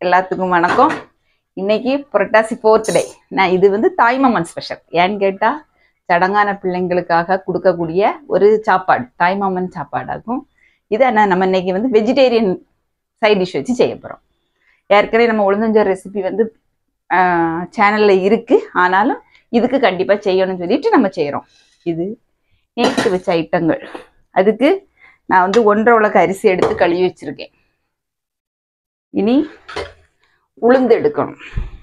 எல்லாத்துக்கும் வணக்கம் இன்னைக்கு புரட்டாசி ஃபோர்த் டே நான் இது வந்து தாய்மாமன் ஸ்பெஷல் ஏன்னு கேட்டா சடங்கான பிள்ளைங்களுக்காக கொடுக்கக்கூடிய ஒரு சாப்பாடு தாய்மாமன் சாப்பாடாகும் இதை நான் நம்ம இன்னைக்கு வந்து வெஜிடேரியன் சைட் டிஷ் வச்சு செய்ய போகிறோம் ஏற்கனவே நம்ம உளுந்தஞ்சோறு ரெசிபி வந்து சேனல்ல இருக்கு ஆனாலும் இதுக்கு கண்டிப்பா செய்யணும்னு சொல்லிட்டு நம்ம செய்கிறோம் இது நேற்று வச்ச ஐட்டங்கள் அதுக்கு நான் வந்து ஒன்றரை உலக அரிசி எடுத்து கழுவி வச்சிருக்கேன் இனி உளுந்து எடுக்கணும்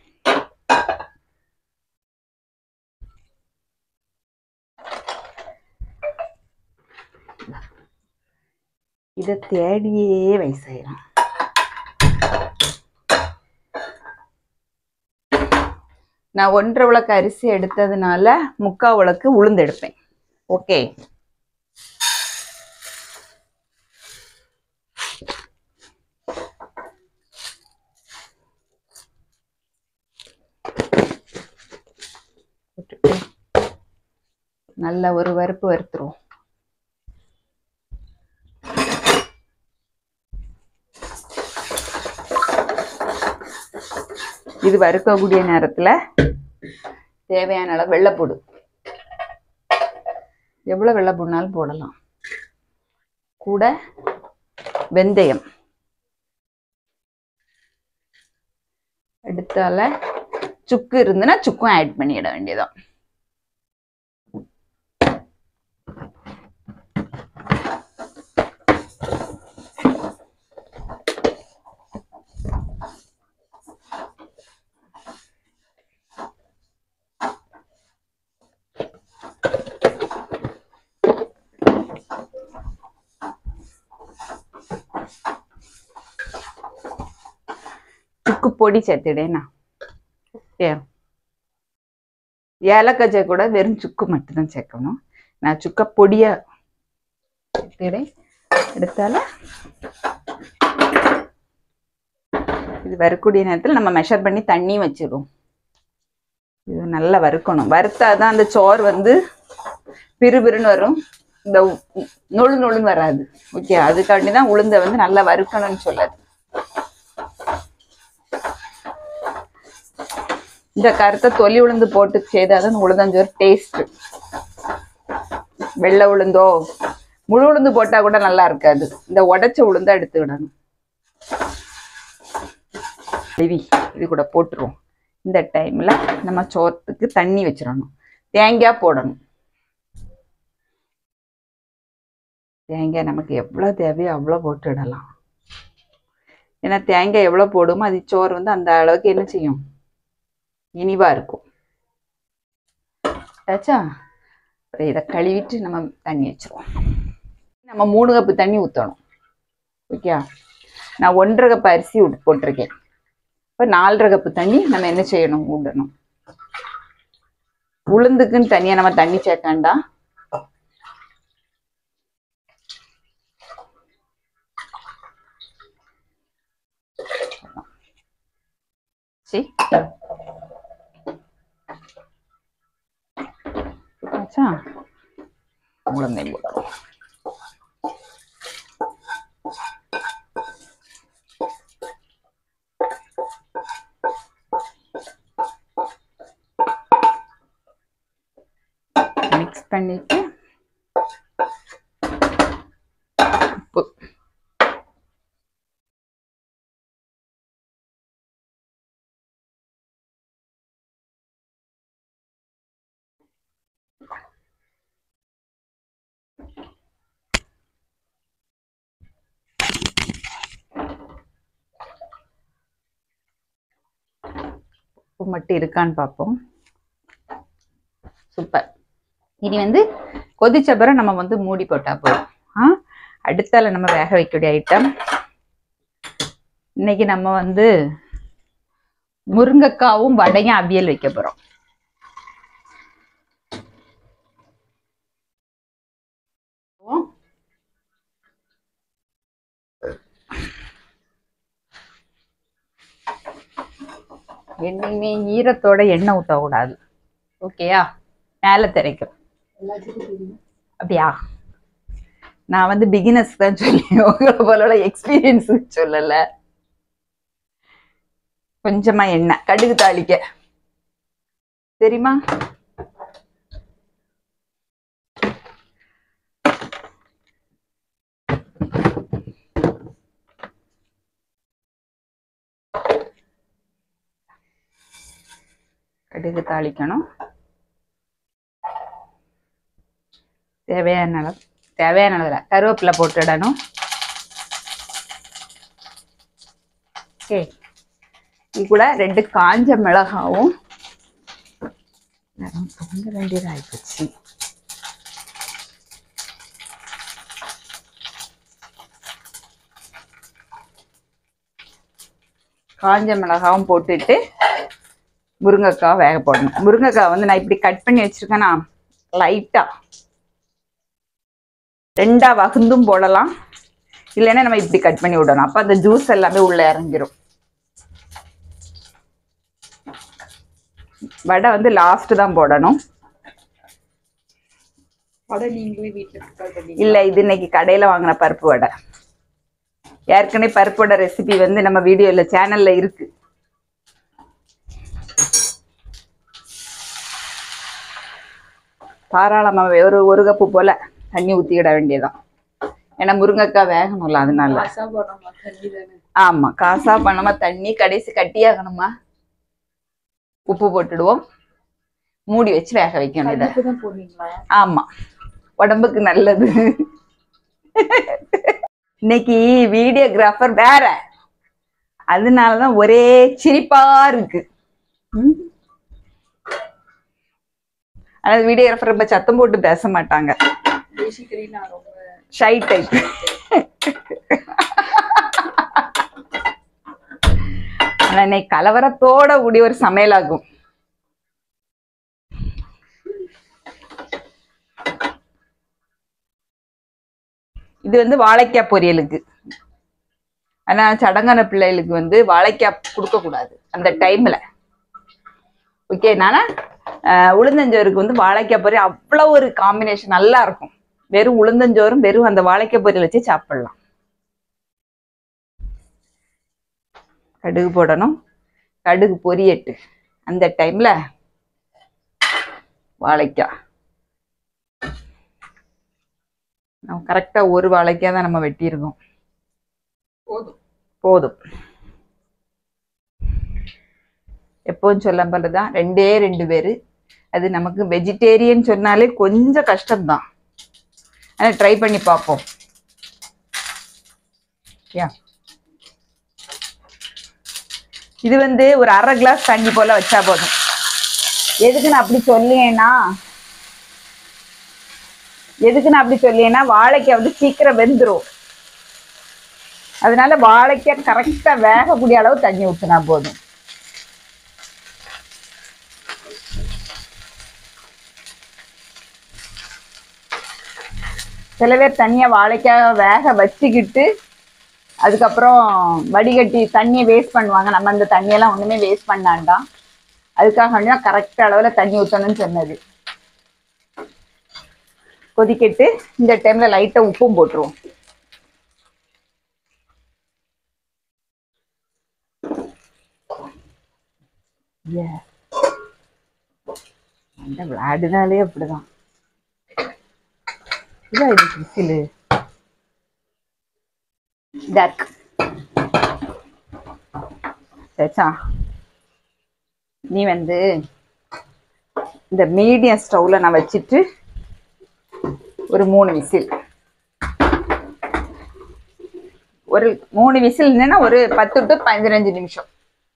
இதை தேடியே வயசாயிரும் நான் ஒன்றரை உலக்கு அரிசி எடுத்ததுனால முக்கா உலக்கு உளுந்து எடுப்பேன் ஓகே போட்டுட்டு நல்ல ஒரு வறுப்பு வறுத்துருவோம் இது வறுக்கக்கூடிய நேரத்துல தேவையான அளவு வெள்ளைப்பூடு எவ்வளவு வெள்ளைப்பூடுனாலும் போடலாம் கூட வெந்தயம் எடுத்தால சுக்கு இருந்துன்னா சுக்கும் ஆட் பண்ணிட வேண்டியதான் சுக்கு பொடி சேர்த்துடேண்ணா ஏ ஏலக்காய் சேர்க்க கூட வெறும் சுக்கு மட்டும்தான் சேர்க்கணும் நான் சுக்க பொடியா சேர்த்துடேன் எடுத்தால இது வறுக்கூடிய நேரத்தில் நம்ம மெஷர் பண்ணி தண்ணி வச்சிடுவோம் இது நல்லா வறுக்கணும் வறுத்தாதான் அந்த சோறு வந்து பிறுபிறுன்னு வரும் இந்த உ- நொழு நொழுன்னு வராது ஓகே அதுக்காண்டி தான் உளுந்தை வந்து நல்லா வறுக்கணும்னு சொல்லாது இந்த கருத்தை தொலி உளுந்து போட்டு செய்தாதான் உளுந்தஞ்சோறு டேஸ்ட் வெள்ளை உளுந்தோ முழு உளுந்து போட்டா கூட நல்லா இருக்காது இந்த உடைச்ச உளுந்தா எடுத்து விடணும் கழுவி இது கூட போட்டுருவோம் இந்த டைம்ல நம்ம சோத்துக்கு தண்ணி வச்சிடணும் தேங்காய் போடணும் தேங்காய் நமக்கு எவ்வளோ தேவையோ அவ்வளோ போட்டுடலாம் ஏன்னா தேங்காய் எவ்வளோ போடுமோ அது சோறு வந்து அந்த அளவுக்கு என்ன செய்யும் இனிவா இருக்கும் ஆச்சா அப்புறம் இதை கழுவிட்டு நம்ம தண்ணி வச்சிருவோம் நம்ம மூணு கப்பு தண்ணி ஊற்றணும் ஓகே நான் ஒன்றரை கப்பு அரிசி விட்டு போட்டிருக்கேன் இப்போ நாலரை கப்பு தண்ணி நம்ம என்ன செய்யணும் விடணும் உளுந்துக்குன்னு தனியாக நம்ம தண்ணி சேர்க்க வேண்டாம் சரி ஆச்சா உளுந்தையும் போட்டுருவோம் மிக்ஸ் பண்ணிட்டு உப்பு உப்பு மட்டும் இருக்கான்னு பார்ப்போம் சூப்பர் இனி வந்து கொதிச்ச பிறகு நம்ம வந்து மூடி போட்டா போதும் ஆ அடுத்தால நம்ம வேக வைக்கக்கூடிய ஐட்டம் இன்னைக்கு நம்ம வந்து முருங்கைக்காவும் வடையும் அவியல் வைக்க போறோம் என்னையுமே ஈரத்தோட எண்ணெய் ஊற்றக்கூடாது ஓகேயா மேலே திரைக்கும் அப்படியா நான் வந்து பிகினர்ஸ் தான் சொல்லி உங்களை போல எக்ஸ்பீரியன்ஸ் சொல்லல கொஞ்சமா எண்ணெய் கடுகு தாளிக்க தெரியுமா கடுகு தாளிக்கணும் தேவையான அளவு தேவையான அளவில் கருவேப்பிலை போட்டுடணும் ஓகே இது கூட ரெண்டு காஞ்ச மிளகாவும் நேரம் பொங்க வேண்டியது ஆயிப்போச்சு காஞ்ச மிளகாவும் போட்டுட்டு முருங்கைக்காய் வேக போடணும் முருங்கைக்காய் வந்து நான் இப்படி கட் பண்ணி வச்சிருக்கேன்னா லைட்டா ரெண்டா வகுந்தும் போடலாம் இல்லைன்னா நம்ம இப்படி கட் பண்ணி விடணும் அப்ப அந்த ஜூஸ் எல்லாமே உள்ள இறங்கிரும் வடை வந்து லாஸ்ட் தான் போடணும் வடை நீங்களே வீட்டுல ப்ரிப்பேர் பண்ணி இல்ல இது இன்னைக்கு கடையில வாங்கின பருப்பு வடை ஏற்கனவே பருப்பு வடை ரெசிபி வந்து நம்ம வீடியோல சேனல்ல இருக்கு தாராளமா ஒரு ஒரு கப்பு போல தண்ணி ஊத்திக்கிட வேண்டியதுதான் ஏன்னா முருங்கைக்காய் வேகணும்ல அதனால காசா போடாம தண்ணி தானே ஆமா காசா பண்ணாம தண்ணி கடைசி கட்டியாகணுமா உப்பு போட்டுடுவோம் மூடி வச்சு வேக வைக்கணும் இதை கண்டிப்பா தான் போடுவீங்களா ஆமா உடம்புக்கு நல்லது இன்னைக்கு வீடியோகிராஃபர் வேற அதனாலதான் ஒரே சிரிப்பா இருக்கு ம். ஆனா வீடியோகிராஃபர் ரொம்ப சத்தம் போட்டு பேச மாட்டாங்க பேசிக்கலி நான் ரொம்ப ஷை டைப் ஆனா இன்னைக்கு கலவரத்தோட கூடிய ஒரு சமையலாகும் இது வந்து வாழைக்காய் பொரியலுக்கு ஆனா சடங்கான பிள்ளைகளுக்கு வந்து வாழைக்காய் கொடுக்க கூடாது அந்த டைம்ல ஓகே நானா உளுந்தஞ்சோறுக்கு வந்து வாழைக்காய் பொரியல் அவ்வளோ ஒரு காம்பினேஷன் நல்லா இருக்கும் வெறும் உளுந்தஞ்சோறும் வெறும் அந்த வாழைக்காய் பொரியல் வச்சு சாப்பிடலாம் கடுகு போடணும் கடுகு பொரியட்டு அந்த டைம்ல வாழைக்காய் நம்ம கரெக்டா ஒரு வாழைக்காய் தான் நம்ம வெட்டியிருக்கோம் போதும் போதும் எப்போதும் சொல்ல போலதான் ரெண்டே ரெண்டு பேரு அது நமக்கு வெஜிடேரியன் சொன்னாலே கொஞ்சம் கஷ்டம்தான் ஆனா ட்ரை பண்ணி பார்ப்போம் யா இது வந்து ஒரு அரை கிளாஸ் தண்ணி போல வச்சா போதும் எதுக்கு நான் அப்படி சொல்லியேன்னா எதுக்கு நான் அப்படி சொல்லியேன்னா வாழைக்காய் வந்து சீக்கிரம் வெந்துரும் அதனால வாழைக்காய் கரெக்டா வேகக்கூடிய அளவு தண்ணி ஊற்றினா போதும் சில பேர் தண்ணியை வாழைக்காய் வேக வச்சுக்கிட்டு அதுக்கப்புறம் வடிகட்டி தண்ணியை வேஸ்ட் பண்ணுவாங்க நம்ம அந்த தண்ணியெல்லாம் ஒண்ணுமே வேஸ்ட் பண்ணாண்டாம் அதுக்காக வேண்டிதான் கரெக்ட் அளவுல தண்ணி ஊற்றணும்னு சொன்னது கொதிக்கிட்டு இந்த டைம்ல லைட்டா உப்பும் போட்டுருவோம் Yeah. அந்த விளையாடுனாலே அப்படிதான் இதான் இது விசிலு டக் சரிச்சா நீ வந்து இந்த மீடியம் ஸ்டவ்ல நான் வச்சுட்டு ஒரு மூணு விசில் ஒரு மூணு விசில் இல்லைன்னா ஒரு பத்து டு பதினஞ்சு நிமிஷம்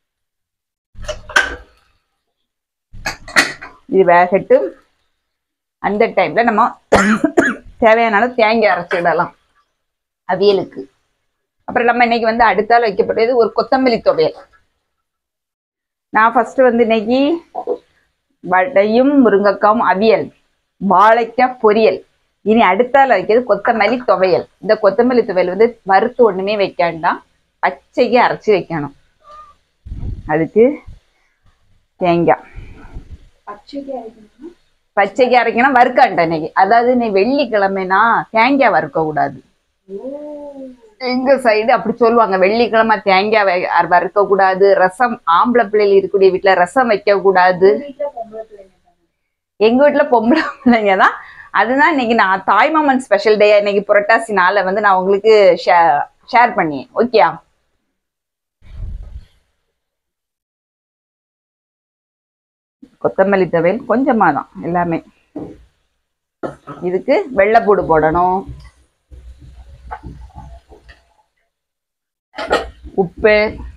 இது வேகட்டும் அந்த டைம்ல நம்ம தேவையான அளவு தேங்காய் அரைச்சிடலாம் அவியலுக்கு அப்புறம் நம்ம இன்னைக்கு வந்து அடுத்தால வைக்கப்பட்டது ஒரு கொத்தமல்லி துவையல் நான் ஃபர்ஸ்ட் வந்து இன்னைக்கு வடையும் முருங்கைக்காவும் அவியல் வாழைக்காய் பொரியல் இனி அடுத்தால வைக்கிறது கொத்தமல்லி துவையல் இந்த கொத்தமல்லி துவையல் வந்து வறுத்து ஒண்ணுமே வைக்க வேண்டாம் பச்சைக்கு அரைச்சி வைக்கணும் அதுக்கு தேங்காய் பச்சைக்கு அரைக்கணும்னா பச்சைக்கு அரைக்கணும் வறுக்காண்ட இன்னைக்கு அதாவது நீ வெள்ளிக்கிழமைனா தேங்காய் வறுக்க கூடாது ஓ எங்க சைடு அப்படி சொல்லுவாங்க வெள்ளிக்கிழமை தேங்காய் வை- வறுக்க கூடாது ரசம் ஆம்பளை பிள்ளைகள் இருக்கக்கூடிய வீட்டுல ரசம் வைக்க கூடாது வீட்டுல பொம்பளை பிள்ளைங்க தானே. எங்க வீட்டுல பொம்பளை பிள்ளைங்க தான் அதுதான் இன்னைக்கு நான் தாய்மாமன் ஸ்பெஷல் டே இன்னைக்கு புரட்டாசி நாளை வந்து நான் உங்களுக்கு ஷேர் பண்ணி ஓகேயா கொத்தமல்லி துவையல் கொஞ்சமா தான் எல்லாமே இதுக்கு வெள்ளைப்பூடு போடணும் உப்பு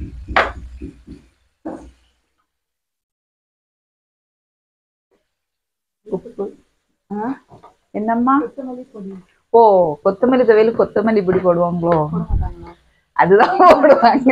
உப்பு ஆ? என்னம்மா கொத்தமல்லி பொடி ஓ கொத்தமல்லி துவையல் கொத்தமல்லி பொடி போடுவாங்களோ போட மாட்டாங்களா அதுதான் போடுவாங்க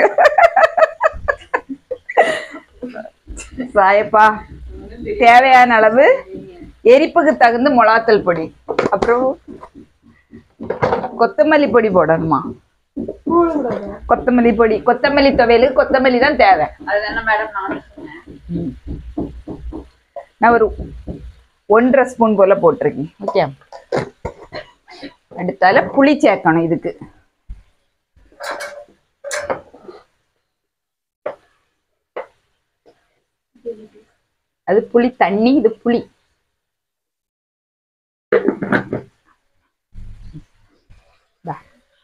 சாயப்பா தேவையான அளவு எரிப்புக்கு தகுந்த மிளகாத்தல் பொடி அப்புறம் கொத்தமல்லி பொடி போடணுமா போடக்கூடாது கொத்தமல்லி பொடி கொத்தமல்லி துவையலுக்கு கொத்தமல்லி தான் தேவை அதுதானே மேடம் நானும் சொன்னேன் நான் ஒரு ஒன்றரை ஸ்பூன் போல போட்டிருக்கேன் ஓகே அடுத்தால புளி சேர்க்கணும் இதுக்கு அது புளி தண்ணி இது புளி இந்தா.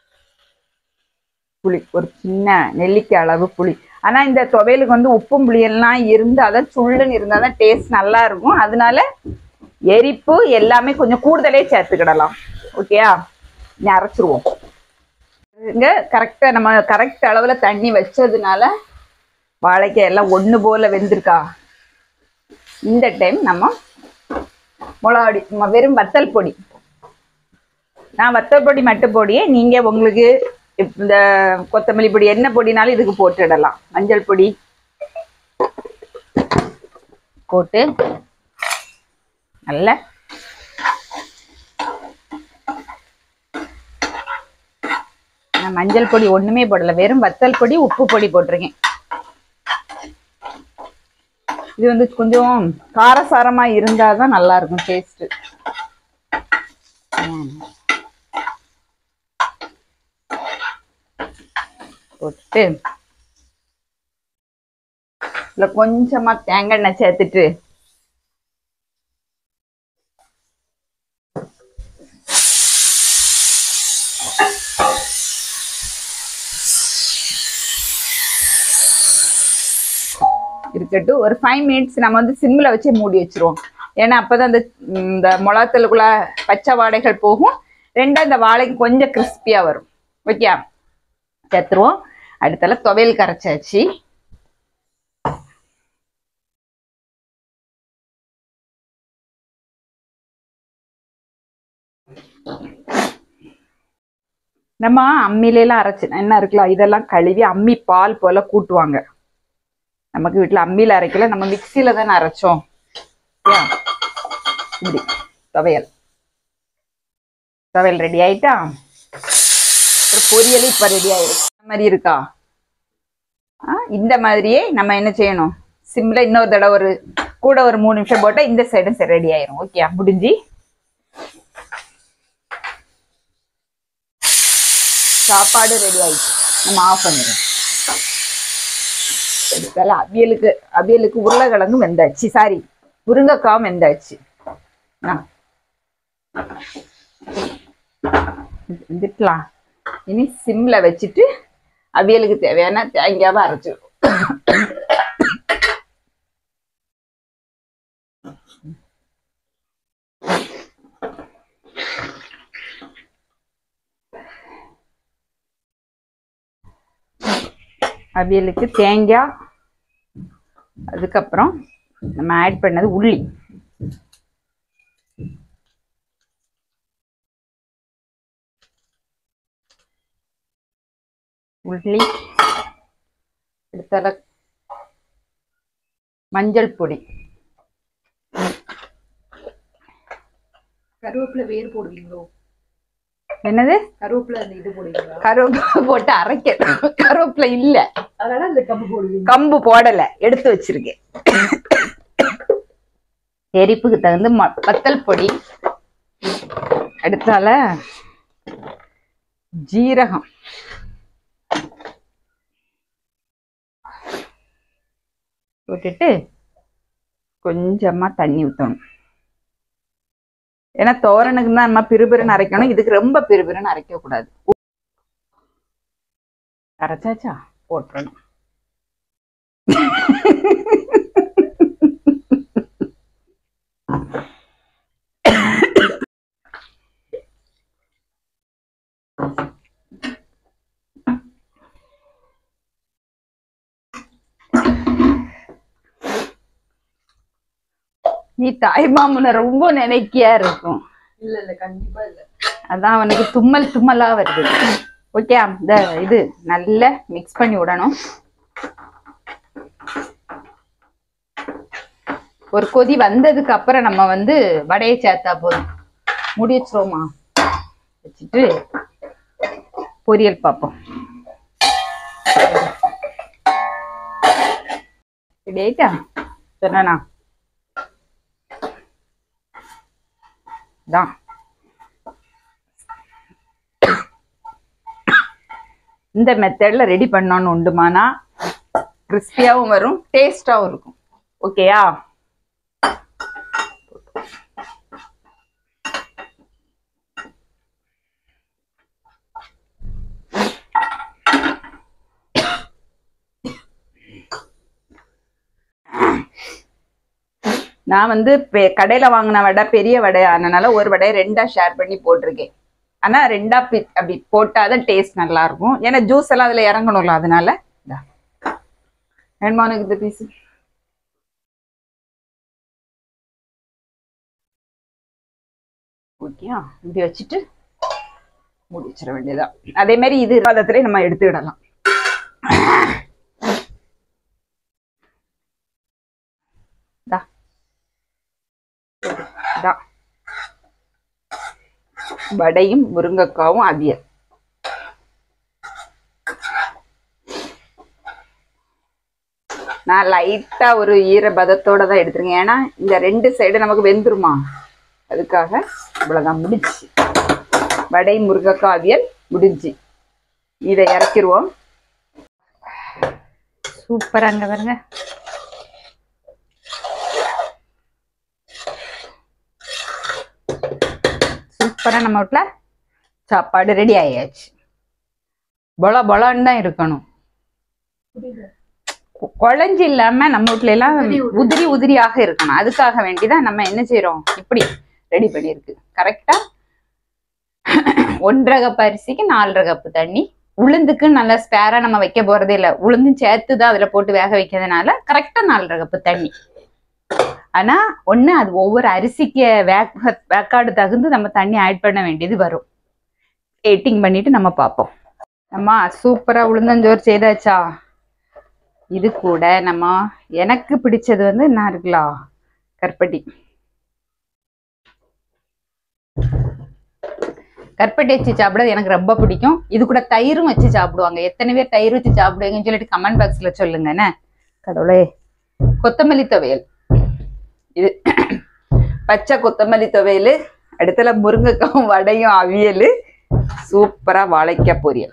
புளி ஒரு சின்ன நெல்லிக்காய் அளவு புளி ஆனா இந்த துவையலுக்கு வந்து உப்பும் புளியெல்லாம் இருந்தால் தான் சுள்ளுன்னு இருந்தால் தான் டேஸ்ட் நல்லா இருக்கும் அதனால எரிப்பு எல்லாமே கொஞ்சம் கூடுதலே சேர்த்துக்கிடலாம் ஓகேயா நீ அரைச்சிருவோம் இங்க கரெக்டாக நம்ம கரெக்ட் அளவில் தண்ணி வச்சதுனால வாழைக்காய் எல்லாம் ஒன்று போல வெந்திருக்கா இந்த டைம் நம்ம மிளகாடி ம- வெறும் வத்தல் பொடி நான் வத்தல் பொடி மட்டும் பொடியே நீங்கள் உங்களுக்கு இப்ப இந்த கொத்தமல்லி பொடி என்ன பொடினாலும் இதுக்கு போட்டுடலாம் மஞ்சள் பொடி போட்டு நல்ல நான் மஞ்சள் பொடி ஒண்ணுமே போடல வெறும் வத்தல் பொடி உப்பு பொடி போட்டிருக்கேன் இது வந்து கொஞ்சம் காரசாரமா இருந்தாதான் நல்லா இருக்கும் டேஸ்ட் போட்டு இதுல கொஞ்சமா தேங்காய் எண்ணெய் சேர்த்துட்டு இருக்கட்டும் ஒரு ஃபைவ் மினிட்ஸ் நம்ம வந்து சிம்மில் வச்சு மூடி வச்சிருவோம் ஏன்னா அப்பதான் இந்த இந்த மிளகாத்தலுக்குள்ள பச்சை வாடைகள் போகும் ரெண்டா இந்த வாழைக்கு கொஞ்சம் கிறிஸ்பியா வரும் ஓகே சேர்த்துருவோம் அடுத்தால துவையல் கரைச்சாச்சு நம்ம அம்மியிலாம் அரைச்சு என்ன இருக்கலாம் இதெல்லாம் கழுவி அம்மி பால் போல கூட்டுவாங்க நமக்கு வீட்டில் அம்மியில் அரைக்கல நம்ம மிக்சியில தானே அரைச்சோம் சரியா? இப்படி துவையல் துவையல் ரெடி ஆயிட்டா ஒரு பொரியல் இப்போ ரெடி ஆயிடும் இந்த மாதிரி இருக்கா ஆ, இந்த மாதிரியே நம்ம என்ன செய்யணும் சிம்ல இன்னொரு தடவை ஒரு கூட ஒரு மூணு நிமிஷம் போட்டா இந்த சைடும் ரெடி ஆயிரும் ஓகே முடிஞ்சு சாப்பாடு ரெடி ஆயிடுச்சு நம்ம ஆஃப் பண்ணிடுறோம் எடுத்தால அவியலுக்கு அவியலுக்கு உருளைக்கிழங்கு வெந்தாச்சு சாரி முருங்கைக்காவும் வெந்தாச்சு ஆ. வந்துட்டலாம் இனி சிம்ல வச்சுட்டு அவியலுக்கு தேவையான தேங்காவை அரைச்சிடும் அவியலுக்கு தேங்காய் அதுக்கப்புறம் நம்ம ஆட் பண்ணது உள்ளி உள்ளி அடுத்தால மஞ்சள் பொடி கருவேப்பிலை வேர் போடுவீங்களோ என்னது கருவேப்பிலை அந்த இது போடுவீங்களா கருவேப்பிலை போட்டு அரைக்கணும் கருவேப்பிலை இல்ல அதனால இந்த கம்பு போடுவீங்க கம்பு போடல எடுத்து வச்சிருக்கேன் எரிப்புக்கு தகுந்த ம- வத்தல் பொடி அடுத்தால ஜீரகம் விட்டுட்டு கொஞ்சமா தண்ணி ஊற்றணும் ஏன்னா தோரனுக்கு தான் நம்ம பிறுபிறுன்னு அரைக்கணும் இதுக்கு ரொம்ப பிறுபிறுன்னு அரைக்க கூடாது அரைச்சாச்சா போட்டுறணும் நீ தாய்மாமனை ரொம்ப நினைக்கியா இருக்கும் இல்ல இல்ல கண்டிப்பா இல்ல அதான் அவனுக்கு தும்மல் தும்மலா வருது ஓகே இந்த இது நல்லா மிக்ஸ் பண்ணி விடணும் ஒரு கொதி வந்ததுக்கு அப்புறம் நம்ம வந்து வடையை சேர்த்தா போதும் முடி வச்சிருவோமா வச்சுட்டு பொரியல் பார்ப்போம் ரெடி ஆயிட்டா சொன்னா தான் இந்த மெத்தட்ல ரெடி பண்ணோன்னு உண்டுமானா கிறிஸ்பியாவும் வரும் டேஸ்டாவும் இருக்கும் ஓகேயா நான் வந்து பெ- கடையில வாங்கின வடை பெரிய வடை அதனால ஒரு வடையை ரெண்டா ஷேர் பண்ணி போட்டிருக்கேன் ஆனா ரெண்டா பி- அப்படி போட்டாதான் டேஸ்ட் நல்லா இருக்கும் ஏன்னா ஜூஸ் எல்லாம் அதுல இறங்கணும்ல அதனால இந்தா. வேணுமா உனக்கு இந்த பீஸ் ஓகேயா இப்படி வச்சுட்டு மூடி வச்சிட வேண்டியதா அதே மாதிரி இது பதத்திலே நம்ம எடுத்துக்கிடலாம் தா தா வடையும் முருங்கைக்காவும் அவியல் நான் லைட்டா ஒரு ஈரபதத்தோட தான் எடுத்துருக்கேன் ஏன்னா இந்த ரெண்டு சைடு நமக்கு வெந்துருமா அதுக்காக இவ்வளவுதான் முடிஞ்சு வடை முருங்கைக்காய் அவியல் முடிஞ்சு இதை இறக்கிருவோம் சூப்பரா அங்க பாருங்க சூப்பரா நம்ம வீட்ல சாப்பாடு ரெடி ஆயாச்சு பொல பொலன்னு தான் இருக்கணும் புரியல கொ- குழஞ்சு இல்லாம நம்ம வீட்ல எல்லாம் உதிரி உதிரியாக இருக்கணும் அதுக்காக வேண்டிதான் நம்ம என்ன செய்றோம் இப்படி ரெடி பண்ணியிருக்கு கரெக்டா ஒன்றரை கப் அரிசிக்கு நாலரை கப்பு தண்ணி உளுந்துக்கு நல்லா ஸ்பேரா நம்ம வைக்க போறதே இல்லை உளுந்தும் சேர்த்து தான் அதுல போட்டு வேக வைக்கிறதுனால கரெக்டா நாலரை கப்பு தண்ணி ஆனா ஒண்ணு அது ஒவ்வொரு அரிசிக்கு வேக வேக்காடு தகுந்து நம்ம தண்ணி ஆட் பண்ண வேண்டியது வரும் எயிட்டிங் பண்ணிட்டு நம்ம பார்ப்போம் அம்மா சூப்பரா உளுந்தஞ்சோறு செய்தாச்சா இது கூட நம்ம எனக்கு பிடிச்சது வந்து என்ன இருக்கலாம் கற்பட்டி கற்பட்டி வச்சு சாப்பிட எனக்கு ரொம்ப பிடிக்கும் இது கூட தயிரும் வச்சு சாப்பிடுவாங்க எத்தனை பேர் தயிர் வச்சு சாப்பிடுவீங்கன்னு சொல்லிட்டு கமெண்ட் பாக்ஸ்ல சொல்லுங்க என்ன கடவுளே கொத்தமல்லி துவையல் இது பச்சை கொத்தமல்லி துவையல் அடுத்தல முருங்கைக்காவும் வடையும் அவியல் சூப்பரா வாழைக்காய் பொரியல்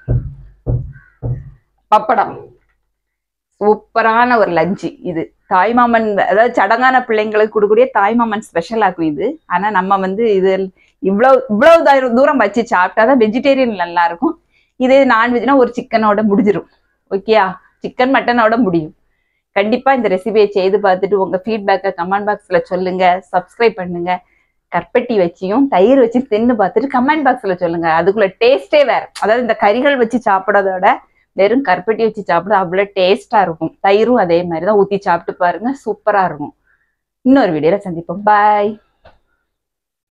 பப்படம் சூப்பரான ஒரு லஞ்சு இது தாய்மாமன் அதாவது சடங்கான பிள்ளைங்களுக்கு கொடுக்கக்கூடிய தாய்மாமன் ஸ்பெஷல் ஆக்கும் இது ஆனா நம்ம வந்து இது இவ்வளவு இவ்வளவு தூரம் தூரம் வச்சு சாப்பிட்டாதான் வெஜிடேரியன் நல்லா இருக்கும் இதே நான்வெஜ்னா ஒரு சிக்கனோட முடிஞ்சிரும் ஓகேயா சிக்கன் மட்டனோட முடியும் கண்டிப்பா இந்த ரெசிபியை செய்து பார்த்துட்டு உங்க ஃபீட்பேக்கை கமெண்ட் பாக்ஸ்ல சொல்லுங்க சப்ஸ்கிரைப் பண்ணுங்க கற்பட்டி வச்சியும் தயிர் வச்சு தின்னு பார்த்துட்டு கமெண்ட் பாக்ஸ்ல சொல்லுங்க அதுக்குள்ள டேஸ்டே வேற அதாவது இந்த கறிகள் வச்சு சாப்பிடறதோட வெறும் கருப்பட்டி வச்சு சாப்பிட அவ்வளோ டேஸ்டா இருக்கும் தயிரும் அதே மாதிரி தான் ஊற்றி சாப்பிட்டு பாருங்க சூப்பரா இருக்கும் இன்னொரு வீடியோல சந்திப்போம் பாய்